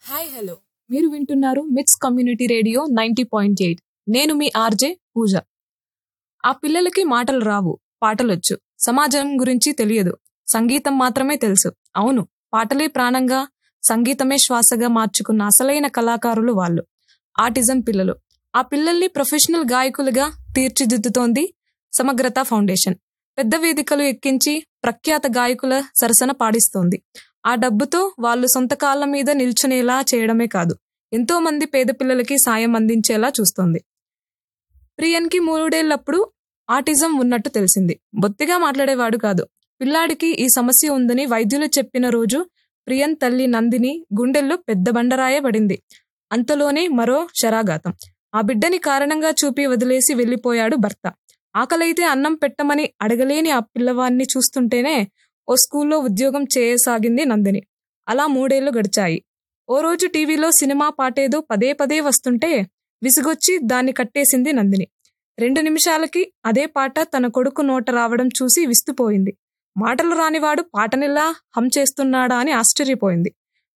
hi hello మీరు వింటున్నారు MITS community radio ninety point eight నేను మీ ఆర్జే పూజ ఆ పిల్లలకి మాటలు రావు పాటలొచ్చు సమాజం గురించి తెలియదు సంగీతం మాత్రమే తెలుసు అవును పాటలే ప్రాణంగా సంగీతమే శ్వాసగా మార్చుకున్న అసలైన కళాకారులు వాళ్ళు ఆటిజం పిల్లలు ఆ పిల్లల్ని ప్రొఫెషనల్ గాయకులుగా తీర్చిదిద్దుతోంది సమగ్రత ఫౌండేషన్ పెద్ద వేదికలు ఎక్కించి ప్రఖ్యాత గాయకుల సరసన పాడిస్తోంది ఆ డబ్బుతో వాళ్ళు సొంత కాళ్ళ మీద నిల్చునేలా చేయడమే కాదు ఎంతో మంది పేద పిల్లలకి సాయం అందించేలా చూస్తోంది ప్రియన్కి మూడేళ్లప్పుడు ఆటిజం ఉన్నట్టు తెలిసింది బొత్తిగా మాట్లాడేవాడు కాదు పిల్లాడికి ఈ సమస్య ఉందని వైద్యులు చెప్పిన రోజు ప్రియన్ తల్లి నందిని గుండెల్లో పెద్ద బండరాయ పడింది అంతలోనే మరో శరాఘాతం ఆ బిడ్డని కారణంగా చూపి వదిలేసి వెళ్ళిపోయాడు భర్త ఆకలైతే అన్నం పెట్టమని అడగలేని ఆ పిల్లవాన్ని చూస్తుంటేనే ఓ స్కూల్లో ఉద్యోగం చేయసాగింది నందిని అలా మూడేళ్లు గడిచాయి ఓ రోజు టీవీలో సినిమా పాటేదో పదే పదే వస్తుంటే విసుగొచ్చి దాన్ని కట్టేసింది నందిని రెండు నిమిషాలకి అదే పాట తన కొడుకు నోట రావడం చూసి విస్తుపోయింది మాటలు రానివాడు పాటనిలా హం చేస్తున్నాడా అని ఆశ్చర్యపోయింది